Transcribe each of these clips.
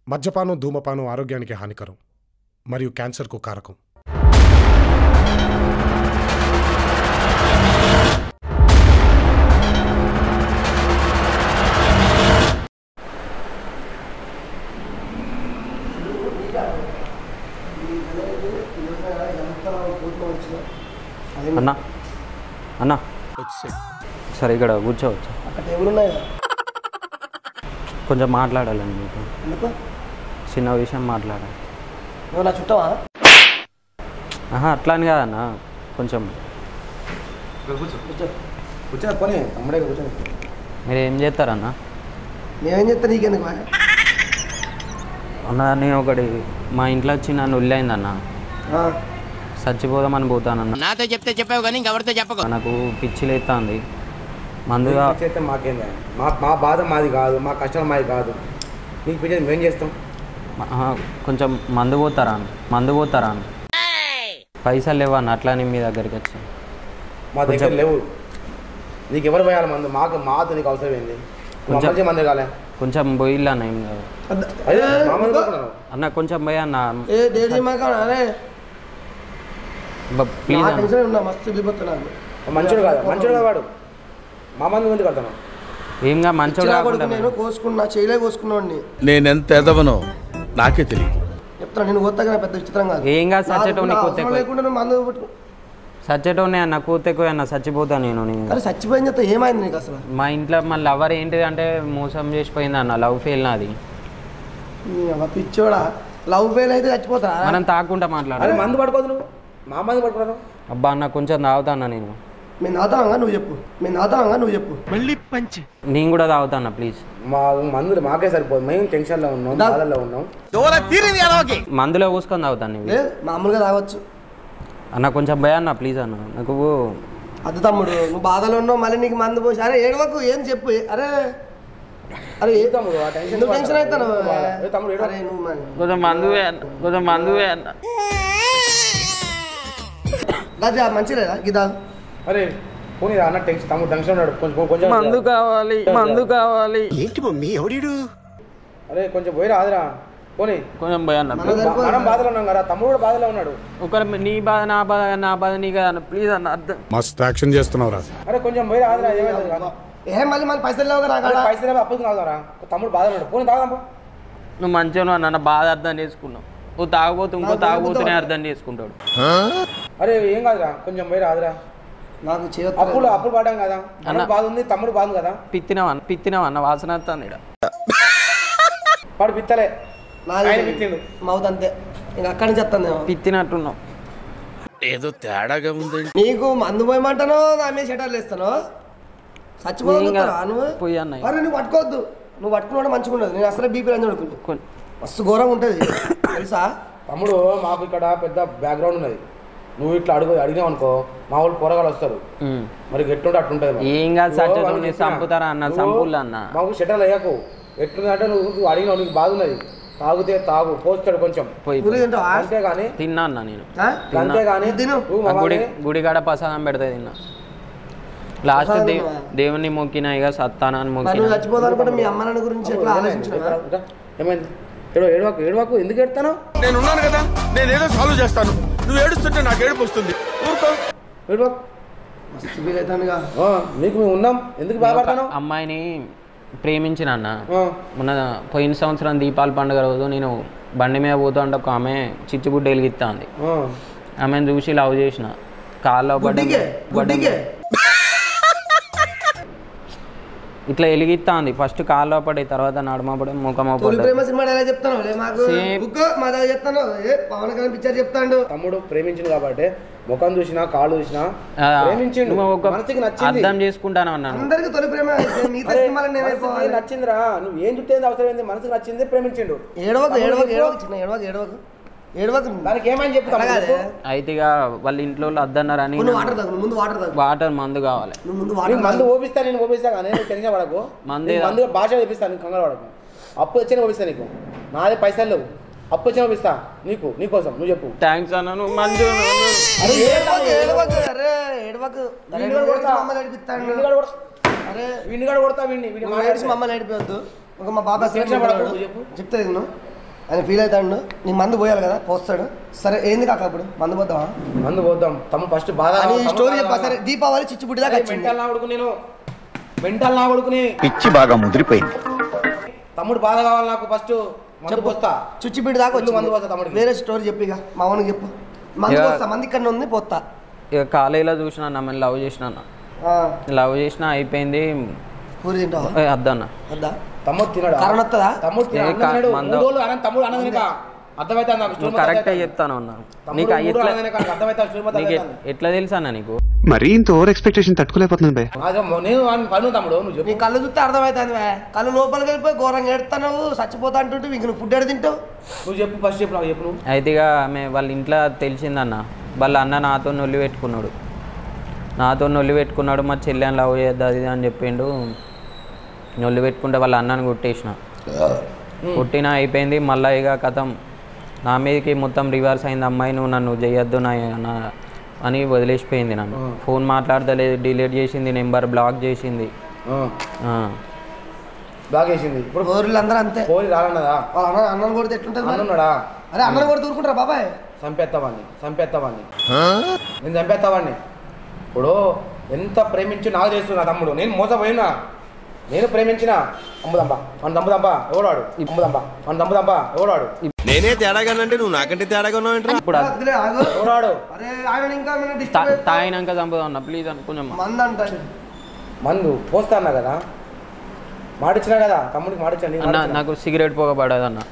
మద్యపానం ధూమపానం ఆరోగ్యానికి హానికరం మరియు క్యాన్సర్కు కారకం అన్న అన్న సరే ఇక్కడ కూర్చోవచ్చు అక్కడ టేబుల్ ఉన్నాయి కదా కొంచెం మాట్లాడాలండి మీకు ఎందుకు చిన్న విషయం మాట్లాడాలి నువ్వు నా చుట్టవా ఆహా అట్లా అని కాదన్న కొంచెం కూర్చో కూర్చో పోనీ తమ్ముడే కూర్చో మీరు ఏం చేస్తారన్న నేనేం చెప్తా నీకెందుకు బా? అన్న నేను ఒకటి మా ఇంట్లో వచ్చి నన్ను ఉల్లైందన్న ఆ, చచ్చిపోదామని పోతానన్న నాతో చెప్తే చెప్పావు కానీ ఇంకెవరితో చెప్పకు నాకు పిచ్చి లేస్తుంది మందుగా చేస్తే మాకేందా మా మా బాధ మాది కాదు మా కష్టం మాది కాదు నీకు పిచ్చేది మేము చేస్తాం ఆహా, కొంచెం మందు పోతారా అన్న మందు పోతారా అన్న పైసలు లేవన్న అట్లానే మీ దగ్గరికి వచ్చి మా దగ్గర లేవు నీకు ఎవరు పోయాలి మందు మాకు మాతో నీకు అవసరం ఏంది నువ్వు కొంచెం- అమ్మచ్చే మంది కాలే కొంచెం పోయిల్లా అన్న ఏం కాదు అద్ద- అదే ఏ, మా మంది ఇంకో- కొనుక్కున్నావు. అన్న కొంచెం పోయి అన్న ఏ డేడీ మాక అరే ప్లీజ్ నా అన్న టెన్షన్ ఉన్నా మస్తు వెళ్ళిపోతున్నాను మంచోడు కాదు మంచోడు కాదు వాడు మా మంది ముందు కడతాను ఏంగా మంచోడు చిరా కాకుండా కొడుకు నేను కోసుకున్నా చేయలే కోసుకున్నాడిని నేనెంత ఎదవనో నాకే తెలియదు చెప్తాను నేను కొత్తగా పెద్ద విచిత్రం కాదు ఏం కాదు సచ్చేటోని నాకు కొత్త అవసరం లేకుండా నువ్వు మందు పెట్టు సచ్చేటోనే అన్న కూతెక్కువ అన్న చచ్చిపోతా నేను నేను అరే చచ్చిపోయిన చెప్తే ఏమైంది నీకు అసలు మా ఇంట్లో మన లవర్ ఏంటిది అంటే మోసం చేసిపోయింది అన్న లవ్ ఫెయిల్ నాది నీ అవ్వ పిచ్చోడా లవ్ ఫెయిల్ అయితే చచ్చిపోతారా మనం తాకుండా అరే మాట్లాడాలి మందు పడుకోదు నువ్వు మా మంది పడుకున్నాను అబ్బా అన్న కొంచెం తాగుతా అన్న నేను మేము నాతాంగా నువ్వు చెప్పు మేము నాతాంగా నువ్వు చెప్పు నేను కూడా తాగుతా అన్న ప్లీజ్ మా మందులు మాకే సరిపోదు మేము టెన్షన్లో ఉన్నాం దా- బాధల్లో ఉన్నాం మందులో పూసుకొని తాగుతాను ఇవి ఏ మామూలుగా తాగొచ్చు అన్న కొంచెం భయ అన్న ప్లీజ్ అన్న నాకు అద్దు తమ్ముడు నువ్వు బాధలో ఉన్నావు మళ్ళీ నీకు మందు పోసి అరే ఏడవకు ఏం చెప్పు అరే అరే ఏ తమ్ముడు, ఆ టెన్షన్ ఎందుకు టెన్షన్ అవుతాను ఏ తమ్ముడు, ఏడవకు. అరే నువ్వు మరి కొంచెం మందు కొంచెం మందు అన్న అది మంచిలేదా గిదా అరే పోనీ రా అన్న టెన్షన్ తమ్ముడు టెన్షన్ ఉన్నాడు కొంచెం కొంచెం మందు కావాలి మందు కావాలి అరే కొంచెం పోయిరా ఆదిరా పోనీ కొంచెం భయ అన్న మన సరిపోదు. మనం బాధలో ఉన్నాం కదా తమ్ముడు కూడా బాధలో ఉన్నాడు ఒకరి నీ బాధ నా బాధ నా బాధ నీ కదా అన్న ప్లీజ్ అన్న అర్థం మస్తు యాక్షన్ చేస్తున్నావురా అరే కొంచెం పోయి ఆదిరా ఏమైతుంది కదా ఏ మళ్ళీ మళ్ళీ పైసలు లేవు కదా అరే పైసలు అప్పుకు తాగుతారా తమ్ముడు బాధలో ఉన్నాడు పోనీ తాగుదాం పో. నువ్వు మంచిగా అన్న నా బాధ అర్థం చేసుకున్నావు నువ్వు తాగబోతు ఇంకో తాగబోతునే అర్థం చేసుకుంటాడు అరే ఏం కాదురా కొంచెం పోయి ఆదిరా నాకు చేయొద్దు అప్పులు అప్పులు పడ్డాం కదా అన్న బాధ ఉంది తమ్ముడు బాధ ఉంది కదా పిత్తినావు అన్న పిత్తినావు అన్న వాసన వస్తుంది ఈడ. వాడు పిత్తలే నాది ఆయన పిత్తిండు మౌత్ అంతే ఇంకా అక్కడి నుంచి చెప్తాను నేను పిత్తినట్టున్నావు ఏదో తేడాగా ఉందండి నీకు మందు పోయమంటానో నా మీద షటర్లు వేస్తాను చచ్చిపోతావా ఇంకా నువ్వు పోయి అన్నయ్య. అరే నువ్వు పట్టుకోవద్దు నువ్వు పట్టుకున్నాడు మంచిగా ఉండదు నేను అసలే బీపీ రంజు పడుకుని కొన్- మస్తు ఘోరంగా ఉంటుంది తెలుసా తమ్ముడు మాకు ఇక్కడ పెద్ద బ్యాక్గ్రౌండ్ ఉన్నది నువ్వు ఇట్లా అడుగు అడిగినావు అనుకో మా వాళ్ళు కూరగాయలు వస్తారు ఉమ్. మరి ఎట్లుంటే అట్లుంటది మరి. ఏం కాదు నువ్వు సత్యతో వాళ్ళకి నీ చెప్పినా, చంపుతారా అన్న, నువ్వు చంపుల్లా అన్న. మాకు షెటర్లు అయ్యాకు ఎట్లుందంటే నువ్వు నువ్వు అడిగినావు నీకు బాగున్నది తాగితే తాగు పోస్తాడు కొంచెం పోయి గురి తింటావా అంతేగాని తిన్నా అన్న నేను ఆ? అంతేగాని ఇది తిను. నువ్వు ఆ గుడి మమ్మల్ని- గుడికాడ ప్రసాదం పెడతా తిన్నా లాస్ట్ ప్రసాదం దే తిన్నావా? దేవుని మొక్కినా ఇక సత్తానా అని మరి మొక్కినా నువ్వు చచ్చిపోతావు అనుకుంటే మీ అమ్మ నాన్న గురించి ఎట్లా ఏమైంది? ఆలోచించినా ఇంకా ఏమైంది ఏడవ ఏడవకు ఏడవకు ఎందుకు ఎడతాను నేను ఉన్నాను కదా నేనేదో సాల్వ్ చేస్తాను నువ్వు ఏడుస్తుంటే నాకు ఏడుపు వస్తుంది ఊరుకో ఏడవకు మస్తు ఫీల్ అవుతానుగా ఆ, నీకు మేము ఉన్నాం ఎందుకు బాధపడతాను అమ్మాయిని ప్రేమించిన అన్న ఆ, మొన్న పోయిన సంవత్సరం దీపావళి పండుగ రోజు నేను బండి మీద పోతూ అంటే ఒక ఆమె చిచ్చుబుడ్డ వెలిగిస్తుంది ఆ. ఆమెను చూసి లవ్ చేసిన కాల్లో పడ్డ గుడ్డికే గుడ్డికే ఇట్లా వెలిగిస్తుంది ఫస్ట్ కాల్లో పడి తర్వాత నడుమ పడి ముఖం తొలి పడ్డది ప్రేమ సినిమా ఎలా చెప్తాను లే మాకు Same. బుక్ మా దగ్గర చెప్తాను ఏ పవన్ కళ్యాణ్ పిక్చర్ చెప్తాడు తమ్ముడు ప్రేమించిండు కాబట్టి ముఖం చూసినా కాళ్ళు చూసినా ఆ, ప్రేమించిండు నువ్వు ఒక మనసుకి నచ్చింది అర్థం చేసుకుంటాను అన్నాను అందరికి తొలి ప్రేమ మిగతా అరే, సినిమాలు మనసుకి నేమైపోవాలి నచ్చిందిరా నువ్వు ఏం చుట్టే అవసరం ఏంది మనసుకు నచ్చింది ప్రేమించిండు ఏడవకు ఏడవకు ఏడవకు చిన్న ఏడవకు ఏడవకు ఏడవకు దానికి ఏమని చెప్పు అలా కాదే. అయితే ఇక వాళ్ళ ఇంట్లో వాళ్ళు అద్దన్నారని నువ్వు వాటర్ తాగు నువ్వు ముందు వాటర్ తాగు వాటర్ మందు కావాలి నువ్వు ముందు నీకు వాటర్ మందు ఓపిస్తా నేను ఓపిస్తా కానీ నువ్వు టెన్షన్ పడకు మందే నీకు మందు భాష ఓపిస్తా నీకు కంగారు పడకు అప్పు వచ్చిన ఓపిస్తా నీకు నాదే పైసలు లేవు అప్పు వచ్చిన ఓపిస్తా నీకు నీకోసం నువ్వు చెప్పు థ్యాంక్స్ అన్న నువ్వు మంచిగా ఉన్నావు. అరే ఏడవకు ఏడవకు అరే ఏడవకు అరే వీడిని కూడా నువ్వు కొడతా. ఏడిచి మమ్మల్ని ఏడిపిస్తాడు వీడిని కూడా కొడతా. అరే వీడిని కూడా కొడతా వీడిని వీడిని నువ్వు ఏడిచి మమ్మల్ని ఏడిపోవద్దు ఒక మా బాబా టెన్షన్ పడకు, నువ్వు చెప్పు. చెప్తా నువ్వు ఆయన ఫీల్ అవుతాడు నీకు మందు పోయాలి కదా పోస్తాడు సరే ఏంది కాక ఇప్పుడు మందు పోతావా మందు పోద్దాం తమ్ముడు ఫస్ట్ బాధ అని తమ్ముడు స్టోరీ బాధ చెప్పా కావాలా? సరే దీపావళి చిచ్చుబుడ్డి దాకా అరే, వచ్చింది మెంటల్ నా కొడుకు నేను మెంటల్ నా కొడుకుని పిచ్చి బాగా ముదిరిపోయింది తమ్ముడు బాధ కావాలి నాకు ఫస్ట్ మందు పోస్తా చుచ్చిబిడ్డి దాకా ఫుల్ మందు పోస్తా వచ్చింది తమ్ముడికి. వేరే స్టోరీ చెప్పు ఇక మా అవును చెప్పు మందు ఇక- పోస్తా మంది ఇక్కడ ఉంది పోతా ఇక కాలేజీలో చూసిన అన్న మేము లవ్ చేసిన అన్న ఆ, లవ్ చేసిన అయిపోయింది పూరి తింటావా ఏ, వద్దన్న వద్దా తమ్ముడు తినడా కరోనా వస్తుందా తమ్ముడు తినడు. ఏ అన్నం కా- తినడు. మందు- మూడు రోజులు అన్నం తమ్ముడు అన్నం తినక అర్థమైతే నాకు నువ్వు కరెక్టే చెప్తాను అన్న నీకు ఎట్లా అర్థమైతే నీకు ఎట్- ఎట్లా తెలుసా అన్న నీకు మరీ ఇంత ఓవర్ ఎక్స్పెక్టేషన్ తట్టుకోలేకపోతున్నాను భయ నేను వాడిని పను తమ్ముడు నువ్వు నీ చెప్పు కళ్ళు చూస్తే అర్థమవుతుంది వే. కళ్ళు లోపలికి వెళ్ళిపోయి ఘోరంగా ఎడుతున్నావు చచ్చిపోతా అంటుంటే ఇంక నువ్వు ఫుడ్ ఎడ తింటావు నువ్వు చెప్పు ఫస్ట్ చెప్పు నాకు చెప్పు నువ్వు అయితే ఇక ఆమె వాళ్ళ ఇంట్లో తెలిసిందన్న వాళ్ళ అన్న నాతో నొల్లి పెట్టుకున్నాడు నాతో నొల్లి పెట్టుకున్నాడు మా చెల్లెని లవ్ చేద్దా అది ఇది అని చెప్పిండు నొల్లి పెట్టుకుంటే వాళ్ళ అన్నని కొట్టేసిన కొట్టిన అయిపోయింది మళ్ళీ ఇక కథం నా మీదకి మొత్తం రివర్స్ అయింది అమ్మాయి నువ్వు నన్ను చేయొద్దు నా నా- అని వదిలేసిపోయింది నన్ను ఫోన్ మాట్లాడతలేదు డిలీట్ చేసింది నెంబర్ బ్లాక్ చేసింది ఆ. బాగా వేసింది ఇప్పుడు గోరులు అందరూ అంతే పోయి రాలన్నదా వాళ్ళ అన్న అన్నం కొడితే ఎట్లుంటుంది మరి? అన్నున్నాడా అరే అన్నం కొడితే ఊరుకుంటారా బాబాయ్ చంపేస్తావాడిని చంపేస్తావాడిని నేను చంపేస్తావాడిని ఇప్పుడు ఎంత ప్రేమించి నాకు తెలుసు నా తమ్ముడు నేను మోసపోయినా నేను ప్రేమించిన అమ్ముదంపా మన తమ్ముదంపా ఎవడాడు అమ్ముదంపా మన తమ్ముదంపా ఎవడాడు నేనే తేడాగానంటే నువ్వు నాకంటే తేడాగా ఉన్నావు ఇప్పుడు అది వద్దులే, ఆగు. ఎవడాడు అరే ఆయన ఇంకా ఏమైనా తా- disturb చేస్తావా? తాగినాక చంపుదాం అన్న ప్లీజ్ అన్న కొంచెం మంద అంట మందు పోస్తా అన్నా కదా మాడిచ్చినా కదా తమ్ముడికి మాడిచ్చాను అన్న నాకు సిగరెట్ పొగ పడదు అన్న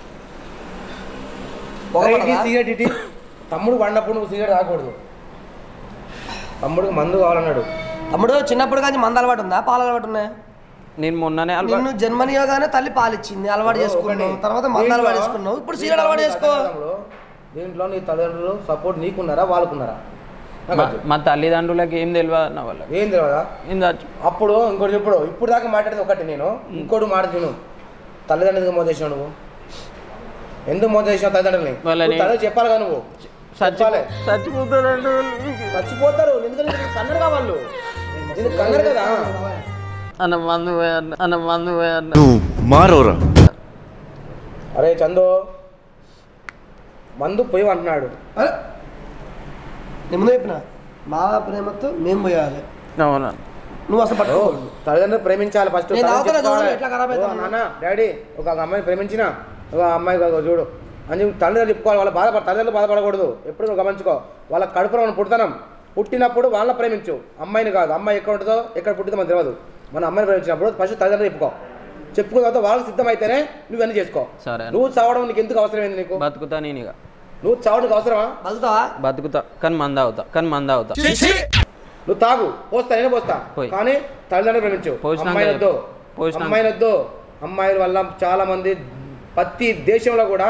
పొగపడదా? సిగరెట్ ఇటీ తమ్ముడు పడినప్పుడు నువ్వు సిగరెట్ తాగకూడదు తమ్ముడికి మందు కావాలన్నాడు తమ్ముడు చిన్నప్పుడు కానీ మంద అలవాటు ఉందా పాలు అలవాటు ఉన్నాయా నేను మొన్ననే అలవాటు నిన్ను జన్మనియోగానే తల్లి పాలిచ్చింది అలవాటు చేసుకున్నావు తర్వాత మంద అలవాటు చేసుకున్నావు ఇప్పుడు సీరియల్ అలవాటు చేసుకో తమ్ముడు, దీంట్లో నీ తల్లిదండ్రులు సపోర్ట్ నీకున్నారా వాళ్ళకున్నారా నాకు మా- అది చెప్పు. మా తల్లిదండ్రులకి ఏం తెలియదు అన్న వాళ్ళకి ఏం తెలియదా ఏం చచ్చి అప్పుడు ఇంకోటి ఇప్పుడు ఇప్పుడు దాకా మాట్లాడేది ఒకటి నేను ఇంకోటి మాట తిను తల్లిదండ్రులు ఎందుకు మోసం చేసినావు నువ్వు ఎందుకు మోసం చేసినావు తల్లిదండ్రులని వాళ్ళని- నువ్వు తల్లి చెప్పాలి కదా నువ్వు చెప్పాలి చచ్చిపోతారండి చచ్చిపోతారు ఎందుకంటే నీకు కన్నర్ వాళ్ళు నేను కన్నర్ కదా అన్న మందు పోయి అన్న అన్న మందు పోయి అన్న నువ్వు మారోరా అరే చందు మందు పోయి అంటున్నాడు అరే నేను ముందు చెప్పిన మా ప్రేమతో మేము పోయాలి అవునా నువ్వు అసలు ఓ, పట్టుకోకూడదు తల్లిదండ్రులు ప్రేమించాలి ఫస్ట్ నేను తల్లిదండ్రులు అవతల చూడు చెప్పుకోవాలి. ఎట్లా ఖరాబ్ ఓ, అవుతాను. నాన్న డాడీ ఒక అమ్మాయిని ప్రేమించిన ఒక అమ్మాయి కాదు, చూడు అని చెప్పి తల్లిదండ్రులు చెప్పుకోవాలి వాళ్ళ బాధపడ తల్లిదండ్రులు బాధపడకూడదు ఎప్పుడు నువ్వు గమనించుకో వాళ్ళ కడుపులో మనం పుడతాం పుట్టినప్పుడు వాళ్ళని ప్రేమించు అమ్మాయిని కాదు అమ్మాయి ఎక్కడ ఉంటుందో ఎక్కడ పుట్టిందో మనకు తెలియదు మన అమ్మాయిని ప్రేమించినప్పుడు ఫస్ట్ తల్లిదండ్రులు చెప్పుకో చెప్పుకున్న తర్వాత వాళ్ళకి సిద్ధమైతేనే నువ్వు అన్నీ చేసుకో సరే అన్న. నువ్వు చావడం నీకు ఎందుకు అవసరమైంది నీకు బతుకుతా నేను ఇక నువ్వు చావడం నీకు అవసరమా బతుకుతావా బతుకుతా కానీ మంద అవుతా కానీ మంద అవుతా నువ్వు తాగు పోస్తా నేను పోస్తా పోయి. కానీ తల్లిదండ్రులు ప్రేమించు పోసినాక అమ్మాయిని వద్దు పోసినాక. అమ్మాయిని వద్దు అమ్మాయిల వల్ల చాలా మంది ప్రతి దేశంలో కూడా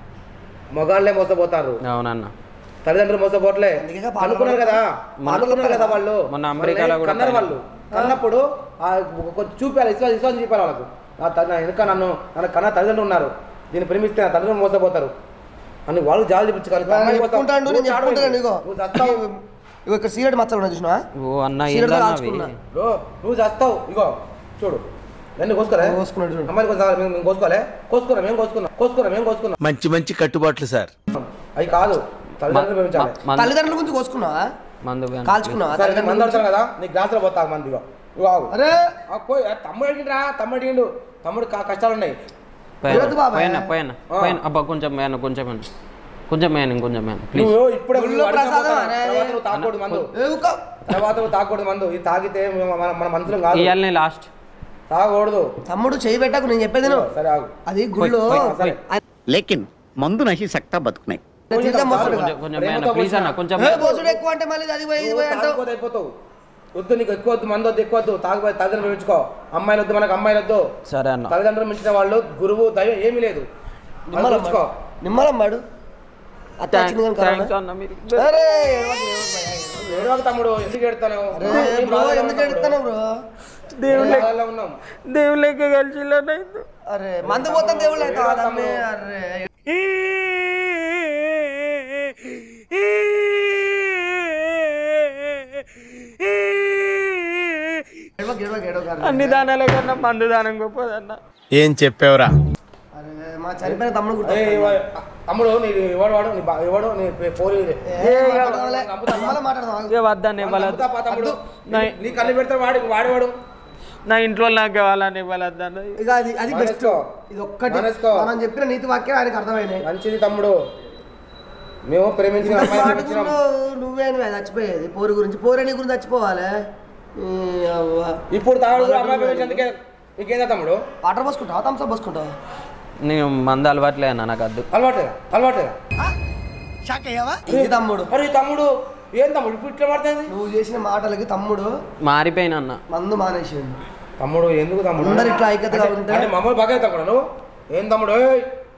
మగాళ్ళే మోసపోతారు అవునన్న తల్లిదండ్రులు మోసపోవట్లే అందుకేగా పాలు అనుకున్నారు కదా మొన్న- అనుకున్నారు కదా వాళ్ళు మొన్న అమెరికాలో వాళ్ళని కూడా కన్నారు వాళ్ళు కన్నప్పుడు ఆ కొంచెం చూపాలి విశ్వాసం విశ్వాసం చూపాలి వాళ్ళకు నా తల్లి నా వెనుక నన్ను నన్ను కన్న తల్లిదండ్రులు ఉన్నారు దీన్ని ప్రేమిస్తే నా తల్లిదండ్రులు మోసపోతారు అని వాళ్ళు జాలి చూపించుకోవాలి నేను చెప్పుకుంటాను నేను చెప్పుకుంటాను ఇగో నువ్వు చస్తావు ఇగో ఇక్కడ సీరియట్ మచ్చలు ఉన్నాయి చూసినా ఓ అన్న సీరియట్ ఏందన్న కాల్చుకున్నా అవి? బ్రో నువ్వు చేస్తావు ఇగో చూడు ఎన్ని కోసుకోలే ఓ, కోసుకున్నాడు చూడు. అమ్మాయిని కొంచెం మేము మేము కోసుకోలే కోసుకున్నాం మేము కోసుకున్నాం కోసుకున్నాం మేము కోసుకున్నాం మంచి మంచి కట్టుబాట్లు సార్ అవి కాదు తల్లిదండ్రులు ప్రేమించాలి మందు తల్లిదండ్రుల గురించి కోసుకున్నావా మందు పోయి అన్న. కాల్చుకున్నావా సరే నేను మందు ఆడతాను కదా నీ గ్లాసులో పోతా మంది ఇగో ఇగో ఆగు అరే ఆ, పోయి ఆ, తమ్ముడు అడిగిండ్రా తమ్ముడు అడిగిండు తమ్ముడు కా- కష్టాలు ఉన్నాయి పోయిన వద్దు బాబాయ్. పోయిన పోయిన ఆ. పోయిన అబ్బా కొంచెం మేన కొంచెం మేన కొంచెం మేన ఇంకొంచెం మేన ప్లీజ్ నువ్వు ఇప్పుడే గుళ్ళో నువ్వు అడిగిన ప్రసాదం పోతా. అరే. తర్వాత నువ్వు తాగకూడదు మందు ఏ ఊకో. తర్వాత నువ్వు తాగకూడదు మందు ఇది తాగితే మేము- మన మన మనసులో కాదు ఇవాళనే లాస్ట్ తాగకూడదు తమ్ముడు చేయి పెట్టకు నేను చెప్పేది నువ్వు సరే ఆగు అది గుళ్ళో పోయి, సరే లేకిన్ మందు నహి సక్తా బతుకున్నాయి జీతం మోస్తాడు కొంచెం కదా. కొంచెం ప్రేమతో మేన ప్లీజ్ పోసినా. అన్న కొంచెం ఏ, మేన. బోసుడు ఎక్కువ అంటే మళ్ళీ అది పోయి ఇది నువ్వు పోయి అంటావు తాగకపోతే అయిపోతావు వద్దు నీకు ఎక్కువ వద్దు మందు వద్దు ఎక్కువ వద్దు తాగిపోయి తల్లిదండ్రులు పెంచుకో అమ్మాయిలు వద్దు మనకు అమ్మాయిలు వద్దు సరే అన్న తల్లిదండ్రులు మించిన వాళ్ళు గురువు దైవం ఏమీ లేదు అది నిమ్మలం పెంచుకో నిమ్మలం వాడు అత్త వచ్చింది కానీ థ్యాంక్స్ కరోనా. అన్న మీరు అరే ఏడవకు, ఏడవకు భయ్యా. ఏడవక తమ్ముడు ఎందుకు ఎడతాను అరే బ్రో ఎందుకు ఎడుతాను బ్రో దేవుళ్ళ ఉన్నాం దేవుళ్ళకి కలిసి అరే మందు పోతాం దేవుళ్ళు అవుతావా తమ్మి? అరే ఎడవకు, ఎడవకు, ఎడవకు, అరే. అన్ని దానాల కన్నా మందు దానం గొప్పదన్న ఏం చెప్పావురా అరే మా చనిపోయిన తమ్ముడు గుర్తు ఏయ్, ఇవ- తమ్ముడు నీ ఎవడు వాడు నీ బా- ఎవడు నీ పే- పోరి ఏ, మాట్లాడదాంలే. మళ్ళా మాట్లాడదాం ఆగు. ఇక వద్దని ఇవ్వాలి నమ్ముతా పా తమ్ముడు నా- నీ కళ్ళు పెడతాడు వాడి వాడేవాడు నా ఇంట్లో నాకు కావాలని ఇవ్వాలద్దాను ఇక అది అది బెస్ట్ మానేసుకో. ఇది ఒక్కటి మానేసుకో. మనం చెప్పిన నీతి వాక్యం ఆయనకు అర్థమైనాయి మంచిది తమ్ముడు మేము ప్రేమించిన అమ్మాయిని పాటు ప్రేమించినాం నువ్వే నువ్వే చచ్చిపోయేది పోరు గురించి పోరే నీ గురించి చచ్చిపోవాలి ఈ అవ్వ. ఇప్పుడు తాగుడు అమ్మాయి ప్రేమించేందుకే నీకేందా తమ్ముడు వాటర్ పోసుకుంటావా థమ్స్అప్ పోసుకుంటావా నేను మంద అలవాట్లే అన్న నాకు వద్దు అలవాటేదా అలవాటేదా ఇది తమ్ముడు మరి ఈ తమ్ముడు ఏం తమ్ముడు ఇప్పుడు ఇట్లా పడుతుంది నువ్వు చేసిన మాటలకి తమ్ముడు మారిపోయిన అన్న మందు మానేసిండు తమ్ముడు ఎందుకు తమ్ముడు అందరు ఇట్లా ఐక్యతగా అంటే- ఉంటే అంటే మమ్మల్ని బాగా తమ్ముడు నువ్వు ఏం తమ్ముడు ఏయ్,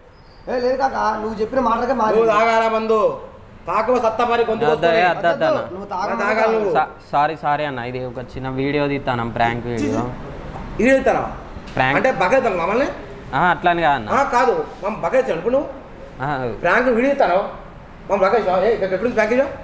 ఏ లేదు కాక నువ్వు చెప్పిన మాటలకే మారి నువ్వు తాగాల మందు తాకవ సత్తా మరి గొంతు అద్దా ఏ అద్దా అద్దా అన్న నువ్వు తాగాలి తాగ నువ్వు సారీ సారీ అన్న ఇది ఒక చిన్న వీడియో తీస్తాను ప్రాంక్ వీడియో ఈడెళ్తానా ప్రాంక్ అంటే బగా అవుతాను మమ్మల్ని అట్లాని కాదన్న ఆ, కాదు మమ్మల్ని బగా అవుతాను ఇప్పుడు నువ్వు ఆ, ప్రాంక్ వీడియో ఇస్తాను మమ్మల్ని బగా ఏ ఎక్కడుంది ప్రాంక్ ఇది?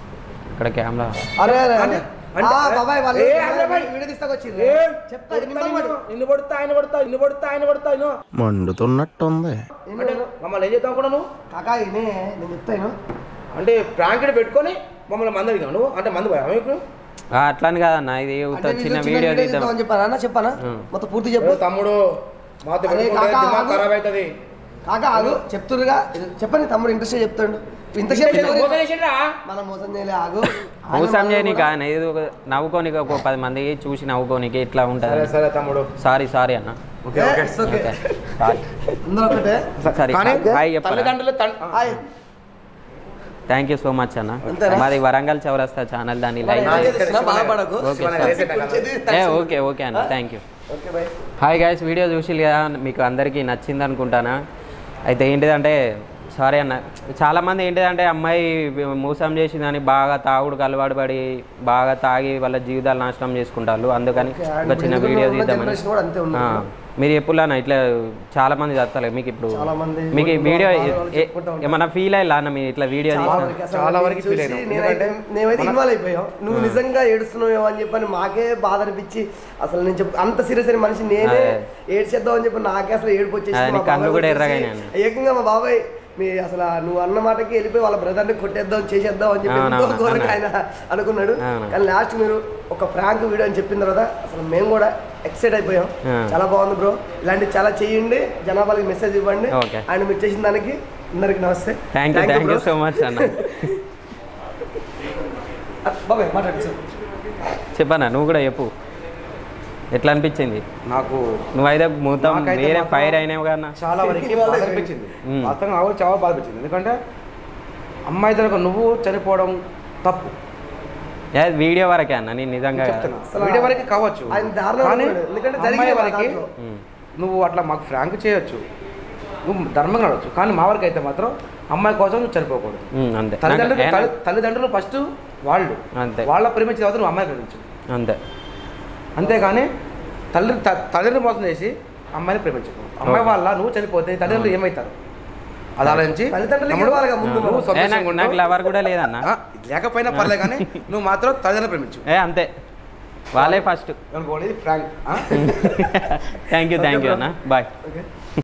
ఇక్కడ కెమెరా అరే అరే అరే. అంటే- అంటే- ఆ, బాబాయ్ వాళ్ళు ఏ, అరే బాబాయ్. వీడియో తీసుకొచ్చిండ్రు ఏ, చెప్తా కొడతా నిమ్మల్ నిన్ను, పడు. నిన్ను కొడతా ఆయన కొడతా ఇన్ని కొడతా ఆయన కొడతా ఇను మండుతున్నట్టుంది అంటే మమ్మల్ని ఏం చేద్దాం కూడా నువ్వు కాకా ఇనే నేను చెప్తాను అంటే ప్రాంక్ పెట్టుకొని మమ్మల్ని మంది అడిగావు నువ్వు అంటే మందు పోయావా మీకు ఆ, అట్లాని కాదన్న ఇది ఒక అంటే చిన్న వీడియో వీడియో తీద్దాం తీద్దామని చెప్పానా అన్న చెప్పానా ఉం. మొత్తం పూర్తి చెప్పు ఏ తమ్ముడు మాతో అరే పెట్టుకుంటే కాకా, దిమాగ్ ఆగు. ఖరాబ్ అవుతుంది కాకా ఆగు చెప్తురుగా చెప్పని తమ్ముడు ఇంట్రెస్ట్ చెప్తాడు ఇంతసేపు మోసం చెప్పని- చేసిండ్రా? మనం మోసం చేయలే ఆగు మోసం ఆయన చేయని మనం కానీ ఇది ఒక నవ్వుకోనికి ఒక పది మంది చూసి నవ్వుకోనికి ఇట్లా సరే ఉంటుంది సరే తమ్ముడు సారీ సారీ అన్న ఓకే ఏ, okay it's okay. Okay sorry అందరూ ఒకటే సరే కానీ హాయ్ చెప్పరా తల్లిదండ్రులు తన్- hi thank you so much అన్న అంతేనా? మాది వరంగల్ చౌరస్తా ఛానల్ దాన్ని లైక్ మరి చేయండి. చేస్తున్నా, బాధపడకు ఓకే మన సార్. రేసెట్ అన్న. ఏ ఓకే ఓకే అన్న thank you okay bye hi guys video చూసి కదా మీకు అందరికీ నచ్చింది అనుకుంటానా అయితే ఏంటిదంటే సారీ అన్న చాలామంది ఏంటిదంటే అమ్మాయి మోసం చేసిందని బాగా తాగుడుకు అలవాటు పడి బాగా తాగి వాళ్ళ జీవితాలు నాశనం చేసుకుంటారు అందుకని ఓకే, ఒక చిన్న ఇప్పుడు వీడియో ఉన్న తీద్దామని generation కూడా అంతే ఉంది. ఆ, మీరు ఎప్పుడులానా ఇట్లా చాలా మంది చదవలేదు మీకు ఇప్పుడు చాలా మంది మీకు ఈ ఊళ్ళో వీడియో వాళ్ళు వాళ్ళు చెప్పుకుంటూ ఉంటారు. ఏమన్నా ఫీల్ అయ్యా అన్న మీరు ఇట్లా వీడియో చాలా తీసిన వరకు అసలు చాలా నేను వరకు చూసి feel అయినాం. నేనైతే ఎందుకంటే నేనైతే మన- ఇన్వాల్వ్ అయిపోయాం నువ్వు నిజంగా ఏడుస్తున్నావేమో అని చెప్పని మాకే బాధ అనిపించి అసలు నేను చెప్పు అంత సీరియస్ అయిన మనిషి నేనే అదే. ఏడ్చేద్దాం అని చెప్పి నాకే అసలు ఏడుపు వచ్చేసి అదే, నీ మా కళ్ళు బాబాయ్ కూడా వచ్చేసి ఎర్రగానే ఉన్నాయి. ఏకంగా మా బాబాయ్ మీ అసలు నువ్వు అన్న మాటకి వెళ్ళిపోయి వాళ్ళ బ్రదర్ని కొట్టేద్దాం చేసేద్దాం అని చెప్పి అవును, ఎంతో అవును, ఘోరంగా అవును. ఆయన అనుకున్నాడు అవును. కానీ లాస్ట్ మీరు ఒక ఫ్రాంక్ వీడియో అని చెప్పిన తర్వాత అసలు మేము కూడా ఎక్సైట్ అయిపోయాం ఆ. చాలా బాగుంది బ్రో ఇలాంటివి చాలా చేయండి జనాభాలకి మెసేజ్ ఇవ్వండి ఓకే. ఆయన మీరు చేసిన దానికి అందరికి నమస్తే thank you thank you so much అన్న బాబాయ్ మాట్లాడు సార్ చెప్పన్నా నువ్వు కూడా చెప్పు ఎట్లా అనిపించింది నాకు నువ్వైతే మొత్తం నాకైతే వేరే మాత్రం ఫైర్ అయినావు కదా చాలా వరకు బాధ అనిపించింది మ్మ్. వాస్తవంగా నాకు కూడా చాలా బాధ అనిపించింది ఎందుకంటే అమ్మాయి దగ్గర నువ్వు చనిపోవడం తప్పు ఏ, వీడియో వరకే అన్న నేను నిజంగా చెప్తున్నా అసలు వీడియో వరకు కావచ్చు ఆయన దారుణం కానీ అనుకోడు. ఎందుకంటే అమ్మాయి జరిగింది వరకు దాంట్లో. ఉమ్, నువ్వు అట్లా మాకు ఫ్రాంక్ చేయొచ్చు నువ్వు ధర్మంగా నడవచ్చు కానీ మా వరకు అయితే మాత్రం అమ్మాయి కోసం నువ్వు చనిపోకూడదు ఉమ్, అంతే తల్లిదండ్రులు నాకు- తల్లి- తల్లిదండ్రులు ఫస్ట్ వాళ్ళు అంతే. వాళ్ళ ప్రేమించిన తర్వాత నువ్వు అమ్మాయి ప్రేమించు అంతే అంతేగాని తల్లి త- తల్లిని మోసం చేసి అమ్మాయిని ప్రేమించకు అమ్మాయి ఓకే. వాళ్ళ నువ్వు చనిపోతే తల్లిదండ్రులు ఏమవుతారు అది ఆలోచించి తల్లిదండ్రులకి తమ్ముడు, ఇవ్వాలిగా ముందు నువ్వు మనం. ఏ, సంతోషంగా నాకు ఉండు. నాకు లవర్ కూడా లేదన్న ఆ, లేకపోయినా పర్లేదు కానీ నువ్వు మాత్రం తల్లిదండ్రులు ప్రేమించు ఏ అంతే వాళ్ళే ఫస్ట్ అనుకోండి prank thank you thank you అన్న బాయ్ ఓకే